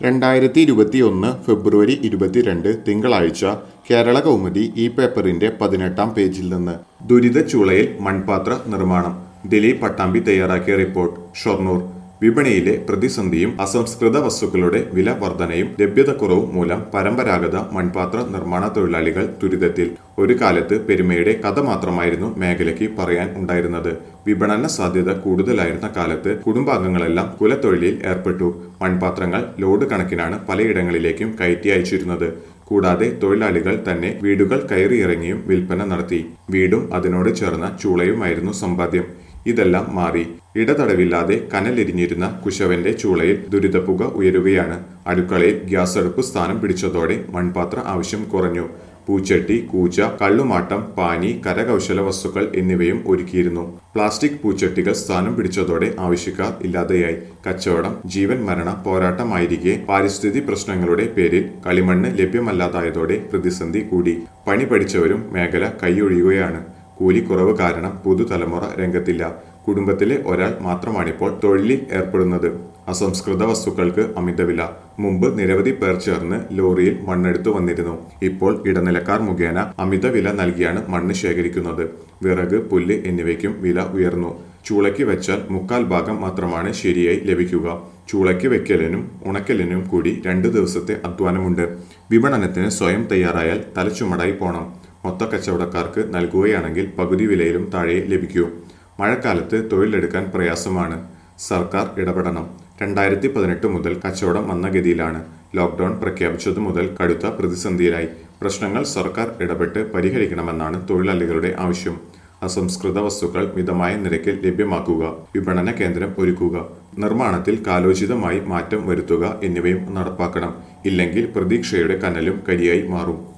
രണ്ടായിരത്തി ഇരുപത്തിയൊന്ന് ഫെബ്രുവരി ഇരുപത്തിരണ്ട് തിങ്കളാഴ്ച കേരള കൗമുദി ഈ പേപ്പറിന്റെ പതിനെട്ടാം പേജിൽ നിന്ന് ദുരിതച്ചൂളയിൽ മൺപാത്ര നിർമ്മാണം ദിലീപ് പട്ടാമ്പി തയ്യാറാക്കിയ റിപ്പോർട്ട് ഷൊർണൂർ വിപണിയിലെ പ്രതിസന്ധിയും അസംസ്കൃത വസ്തുക്കളുടെ വില വർധനയും ലഭ്യതക്കുറവും മൂലം പരമ്പരാഗത മൺപാത്ര നിർമ്മാണ തൊഴിലാളികൾ ദുരിതത്തിൽ ഒരു കാലത്ത് പെരുമയുടെ കഥ മാത്രമായിരുന്നു മേഖലയ്ക്ക് പറയാൻ ഉണ്ടായിരുന്നത് വിപണന സാധ്യത കൂടുതലായിരുന്ന കാലത്ത് കുടുംബാംഗങ്ങളെല്ലാം കുലത്തൊഴിലിൽ ഏർപ്പെട്ടു മൺപാത്രങ്ങൾ ലോഡ് കണക്കിനാണ് പലയിടങ്ങളിലേക്കും കയറ്റി അയച്ചിരുന്നത് കൂടാതെ തൊഴിലാളികൾ തന്നെ വീടുകൾ കയറിയിറങ്ങിയും വിൽപ്പന നടത്തി വീടും അതിനോട് ചേർന്ന ചൂളയുമായിരുന്നു സമ്പാദ്യം ഇതെല്ലാം മാറി ഇടതടവില്ലാതെ കനലെരിഞ്ഞിരുന്ന കുശവന്റെ ചൂളയിൽ ദുരിതപ്പുക ഉയരുകയാണ് അടുക്കളയിൽ ഗ്യാസ് അടുപ്പ് സ്ഥാനം പിടിച്ചതോടെ മൺപാത്ര ആവശ്യം കുറഞ്ഞു പൂച്ചട്ടി കൂച്ച കള്ളുമാട്ടം പാനി കരകൗശല വസ്തുക്കൾ എന്നിവയും ഒരുക്കിയിരുന്നു പ്ലാസ്റ്റിക് പൂച്ചട്ടികൾ സ്ഥാനം പിടിച്ചതോടെ ആവശ്യക്കാർ ഇല്ലാതെയായി കച്ചവടം ജീവൻ മരണ പോരാട്ടമായിരിക്കെ പാരിസ്ഥിതി പ്രശ്നങ്ങളുടെ പേരിൽ കളിമണ്ണ് ലഭ്യമല്ലാതായതോടെ പ്രതിസന്ധി കൂടി പണി പഠിച്ചവരും മേഖല കൈയൊഴിയുകയാണ് കൂലിക്കുറവ് കാരണം പുതുതലമുറ രംഗത്തില്ല കുടുംബത്തിലെ ഒരാൾ മാത്രമാണിപ്പോൾ തൊഴിലിൽ ഏർപ്പെടുന്നത് അസംസ്കൃത വസ്തുക്കൾക്ക് അമിതവില മുമ്പ് നിരവധി പേർ ചേർന്ന് ലോറിയിൽ മണ്ണെടുത്തു വന്നിരുന്നു ഇപ്പോൾ ഇടനിലക്കാർ മുഖേന അമിത വില നൽകിയാണ് മണ്ണ് ശേഖരിക്കുന്നത് വിറക് പുല്ല് എന്നിവയ്ക്കും വില ഉയർന്നു ചൂളയ്ക്ക് വെച്ചാൽ മുക്കാൽ ഭാഗം മാത്രമാണ് ശരിയായി ലഭിക്കുക ചൂളയ്ക്ക് വെക്കലിനും ഉണക്കലിനും കൂടി രണ്ട് ദിവസത്തെ അധ്വാനമുണ്ട് വിപണനത്തിന് സ്വയം തയ്യാറായാൽ തലച്ചുമടായി പോണം മൊത്ത കച്ചവടക്കാർക്ക് നൽകുകയാണെങ്കിൽ പകുതി വിലയിലും താഴെ ലഭിക്കൂ മഴക്കാലത്ത് തൊഴിലെടുക്കാൻ പ്രയാസമാണ് സർക്കാർ ഇടപെടണം രണ്ടായിരത്തി പതിനെട്ട് മുതൽ കച്ചവടം മന്ദഗതിയിലാണ് ലോക്ഡൌൺ പ്രഖ്യാപിച്ചതു മുതൽ കടുത്ത പ്രതിസന്ധിയിലായി പ്രശ്നങ്ങൾ സർക്കാർ ഇടപെട്ട് പരിഹരിക്കണമെന്നാണ് തൊഴിലാളികളുടെ ആവശ്യം അസംസ്കൃത വസ്തുക്കൾ മിതമായ നിരക്കിൽ ലഭ്യമാക്കുക വിപണന കേന്ദ്രം ഒരുക്കുക നിർമ്മാണത്തിൽ കാലോചിതമായി മാറ്റം വരുത്തുക എന്നിവയും നടപ്പാക്കണം ഇല്ലെങ്കിൽ പ്രതീക്ഷയുടെ കനലും കരിയായി മാറും